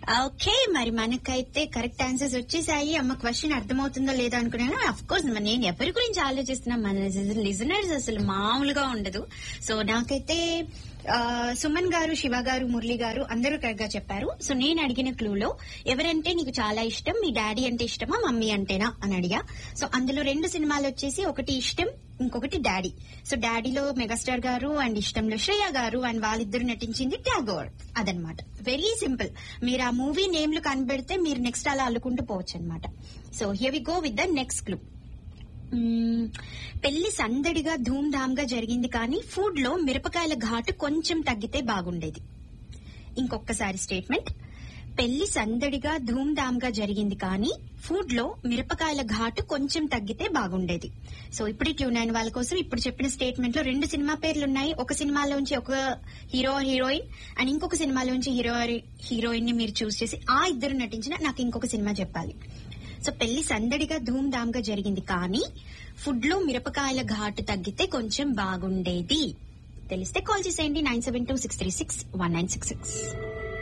Okay మరి మనకైతే correct answers వచ్చేసాయి అమ్మ క్వశ్చన్ అర్థమవుతుందో లేదో అనుకున్నాను అఫ్ కోర్స్ నేను ఎవరి గురించి ఆలోచిస్తున్నా మన లిజనర్స్ అసలు మామూలుగా ఉండదు సో నాకైతే ఆ, సుమన్ గారు శివ గారు మురళి గారు అందరూ కరెక్ట్ గా చెప్పారు సో నేను అడిగిన క్లూలో ఎవరంటే నీకు చాలా ఇష్టం మీ డాడీ అంటే ఇష్టమా మమ్మీ అంటేనా అని అడిగా సో అందులో రెండు సినిమాలు వచ్చేసి ఒకటి ఇష్టం ఇంకొకటి డాడీ సో డాడీలో మెగాస్టార్ గారు అండ్ ఇష్టంలో శ్రేయ గారు అండ్ వాళ్ళిద్దరు నటించింది ట్యాగోర్ అదనమాట వెరీ సింపుల్ మీరు ఆ మూవీ నేమ్లు కనబెడితే మీరు నెక్స్ట్ అలా అల్లుకుంటూ పోవచ్చు అనమాట so here we go with the next clue hmm. పెళ్లి సందడిగా ధూమ్ ధామ్ గా జరిగింది కానీ ఫుడ్ లో మిరపకాయల ఘాటు కొంచెం తగ్గితే బాగుండేది ఇంకొకసారి స్టేట్మెంట్ పెళ్లి సందడిగా ధూమ్ ధామ్ గా జరిగింది కానీ ఫుడ్ లో మిరపకాయల ఘాటు కొంచెం తగ్గితే బాగుండేది సో ఇప్పుడు ట్యూన్ అయిన వాళ్ళ కోసం ఇప్పుడు చెప్పిన స్టేట్మెంట్ లో రెండు సినిమా పేర్లు ఉన్నాయి ఒక సినిమాలోంచి ఒక హీరో హీరోయిన్ అండ్ ఇంకొక సినిమాలోంచి హీరో హీరోయిన్ ని మీరు చూస్ చేసి ఆ ఇద్దరు నటించిన నాకు ఇంకొక సినిమా చెప్పాలి సో పెళ్లి సందడిగా ధూమ్ ధామ్ గా జరిగింది కానీ ఫుడ్ లో మిరపకాయల ఘాటు తగ్గితే కొంచెం బాగుండేది తెలిస్తే కాల్ చేసేయండి nine seven two six three six one nine six six